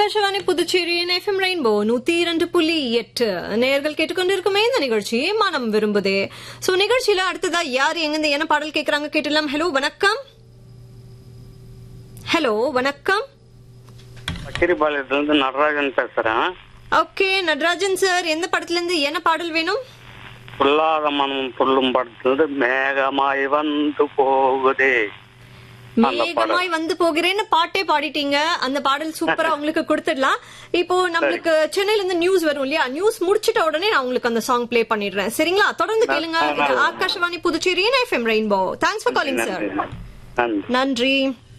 ஆகாஷவாணி புதுச்சேரியின் FM rainbow நூத்தி இரண்டு புள்ளி எட்டு நேர்கள் கேட்டுக்கொண்டிருக்குமே இந்த நிகழ்ச்சி மனம் விரும்புதே சோ நிகழ்ச்சியில அடுத்ததா யார் எங்கிருந்து என்ன பாடல் கேக்குறாங்க கேட்டலாம் ஹலோ வணக்கம் ஹலோ வணக்கம் பக்கிரிபாளையத்துலேருந்து நடராஜன் பேசுகிறேன் ஓகே நடராஜன் சார் எந்த படத்துல இருந்து என்ன பாடல் வேணும் புல்லாத மனம் புல்லும் படத்துலேருந்து மேகமாய் வந்து போகுதே அந்த மேகமாய் வந்து போகிறேன்னு பாட்டே பாடிட்டீங்க அந்த பாடல் சூப்பரா உங்களுக்கு கொடுத்துடலாம் இப்போ நம்மளுக்கு சென்னையில இருந்து நியூஸ் வரும் இல்லையா நியூஸ் முடிச்சிட்ட உடனே நான் உங்களுக்கு அந்த சாங் ப்ளே பண்ணிடுறேன் சரிங்களா தொடர்ந்து கேளுங்க இது ஆகாஷவாணி புதுச்சேரியின் FM rainbow thanks for calling sir நன்றி நன்றி நன்றி